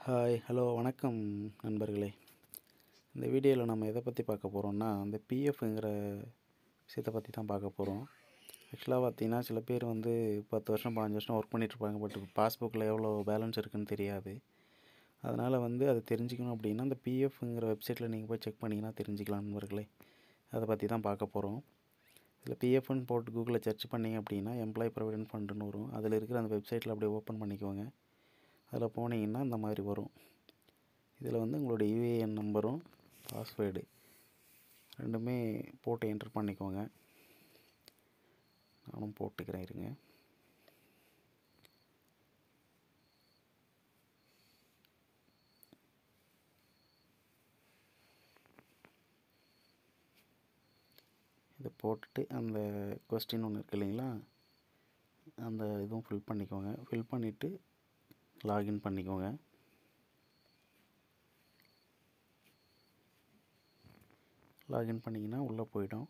hi hello வணக்கம் நண்பர்களே இந்த வீடியோவில் நம்ம எதை பற்றி பார்க்க போகிறோம்னா அந்த பிஎஃப்ங்கிற விஷயத்தை பற்றி தான் பார்க்க போகிறோம் ஆக்சுவலாக பார்த்தீங்கன்னா சில பேர் வந்து பத்து வருஷம் பாஞ்சு வருஷம் ஒர்க் பண்ணிகிட்ருப்பாங்க பட் பாஸ்புக்கில் எவ்வளோ பேலன்ஸ் இருக்குன்னு தெரியாது அதனால் வந்து அதை தெரிஞ்சுக்கணும் அப்படின்னா அந்த பிஎஃப்ங்கிற வெப்சைட்டில் நீங்கள் போய் செக் பண்ணிங்கன்னா தெரிஞ்சுக்கலாம் நண்பர்களே அதை பற்றி தான் பார்க்க போகிறோம் இதில் பிஎஃப்னு போட்டு கூகுளில் சர்ச் பண்ணிங்க அப்படின்னா எம்ப்ளாயி ப்ரொவிடென்ட் ஃபண்டுன்னு வரும் அதில் இருக்கிற அந்த வெப்சைட்டில் அப்படியே ஓப்பன் பண்ணிக்கோங்க அதில் போனீங்கன்னா இந்த மாதிரி வரும் இதில் வந்து உங்களுடைய யூஏஎன் நம்பரும் பாஸ்வேர்டு ரெண்டுமே போட்டு என்டர் பண்ணிக்கோங்க நானும் போட்டுக்கிறேன் இருங்க இதை போட்டுட்டு அந்த கொஸ்டின் ஒன்று இருக்கு இல்லைங்களா அந்த இதுவும் ஃபில் பண்ணிக்கோங்க ஃபில் பண்ணிவிட்டு லாகின் பண்ணிக்கோங்க லாகின் பண்ணிங்கன்னா உள்ளே போயிடும்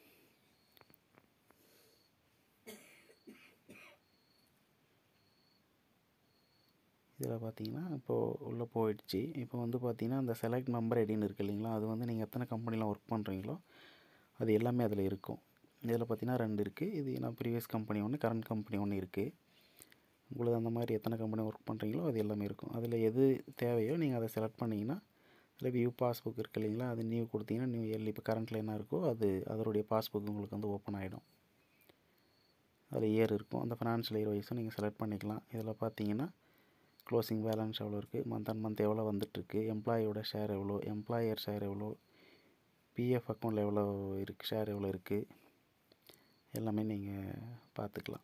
இதில் பார்த்தீங்கன்னா இப்போது உள்ளே போயிடுச்சு இப்போ வந்து பார்த்தீங்கன்னா அந்த செலக்ட் மெம்பர் ஐடின்னு இருக்கு இல்லைங்களா அது வந்து நீங்கள் எத்தனை கம்பெனியில் ஒர்க் பண்ணுறீங்களோ அது எல்லாமே அதில் இருக்கும் இதில் பார்த்தீங்கன்னா ரெண்டு இருக்குது இது நான் ப்ரீவியஸ் கம்பெனி ஒன்று கரண்ட் கம்பெனி ஒன்று இருக்குது உங்களுக்கு அந்த மாதிரி எத்தனை கம்பெனி ஒர்க் பண்ணுறீங்களோ அது எல்லாமே இருக்கும் அதில் எது தேவையோ நீங்கள் அதை செலக்ட் பண்ணிங்கன்னா அதில் வியூ பாஸ்புக் இருக்குது இல்லைங்களா அது நியூ கொடுத்தீங்கன்னா நியூ இயர்லி இப்போ கரண்ட்டில் என்ன இருக்கோ அது அதனுடைய பாஸ்புக் உங்களுக்கு வந்து ஓப்பன் ஆகிடும் அதில் இயர் இருக்கும் அந்த ஃபினான்ஷியல் இயர் வைஸும் நீங்கள் செலக்ட் பண்ணிக்கலாம் இதில் பார்த்தீங்கன்னா க்ளோசிங் பேலன்ஸ் எவ்வளோ இருக்குது மந்த் அண்ட் மந்த் எவ்வளோ வந்துட்டுருக்கு எம்ப்ளாயியோட ஷேர் எவ்வளோ எம்ப்ளாயர் ஷேர் எவ்வளோ பிஎஃப் அக்கௌண்ட்டில் எவ்வளோ இருக்குது ஷேர் எவ்வளோ இருக்குது எல்லாமே நீங்கள் பார்த்துக்கலாம்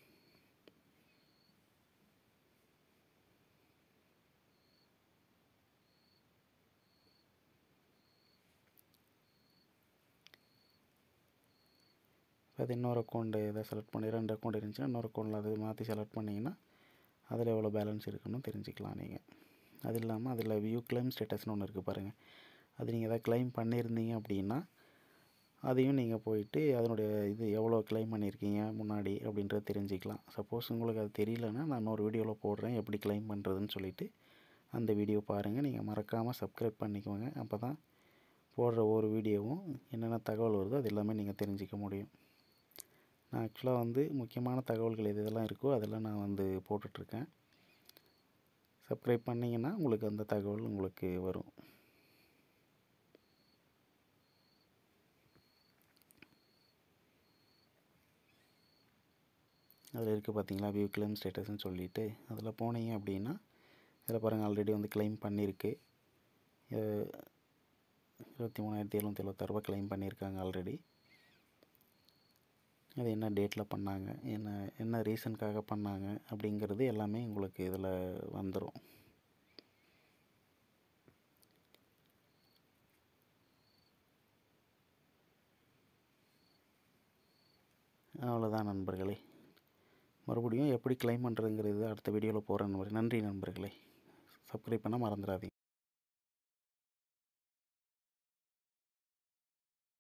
அது இன்னொரு அக்கௌண்ட்டு இதை செலக்ட் பண்ணி ரெண்டு அக்கௌண்ட் இருந்துச்சுன்னா இன்னொரு அக்கௌண்ட்டில் அது மாற்றி செலக்ட் பண்ணிங்கன்னா அதில் எவ்வளோ பேலன்ஸ் இருக்குன்னு தெரிஞ்சுக்கலாம் நீங்கள் அது இல்லாமல் அதில் வியூ கிளைம் ஸ்டேட்டஸ்னு ஒன்று இருக்குது பாருங்கள் அது நீங்கள் எதாவது கிளைம் பண்ணியிருந்தீங்க அப்படின்னா அதையும் நீங்கள் போயிட்டு அதனுடைய இது எவ்வளோ கிளைம் பண்ணியிருக்கீங்க முன்னாடி அப்படின்றத தெரிஞ்சுக்கலாம் சப்போஸ் உங்களுக்கு அது தெரியலன்னா நான் இன்னொரு வீடியோவில் போடுறேன் எப்படி கிளைம் பண்ணுறதுன்னு சொல்லிவிட்டு அந்த வீடியோ பாருங்கள் நீங்கள் மறக்காமல் சப்ஸ்கிரைப் பண்ணிக்கோங்க அப்போ தான் போடுற ஒவ்வொரு வீடியோவும் என்னென்ன தகவல் வருதோ அது எல்லாமே நீங்கள் தெரிஞ்சிக்க முடியும் நான் ஆக்சுவலாக வந்து முக்கியமான தகவல்கள் எது இதெல்லாம் இருக்கோ அதெல்லாம் நான் வந்து போட்டுட்ருக்கேன் சப்ஸ்கிரைப் பண்ணிங்கன்னா உங்களுக்கு அந்த தகவல் உங்களுக்கு வரும் அதில் இருக்குது பார்த்தீங்களா வியூ கிளைம் ஸ்டேட்டஸ்னு சொல்லிவிட்டு அதில் போனீங்க அப்படின்னா இதில் பாருங்கள் ஆல்ரெடி வந்து கிளைம் பண்ணியிருக்கு இருபத்தி மூணாயிரத்தி எழுநூற்றி எழுபத்தாறுபா கிளைம் பண்ணியிருக்காங்க ஆல்ரெடி அது என்ன டேட்டில் பண்ணாங்க என்ன என்ன ரீசனுக்காக பண்ணாங்க அப்படிங்கிறது எல்லாமே உங்களுக்கு இதில் வந்துடும் அவ்வளோதான் நண்பர்களே மறுபடியும் எப்படி கிளைம் பண்ணுறதுங்கிறது அடுத்த வீடியோவில் போகிறேன் நண்பர்களே நன்றி நண்பர்களே சப்ஸ்கிரைப் பண்ண மறந்துடாதீங்க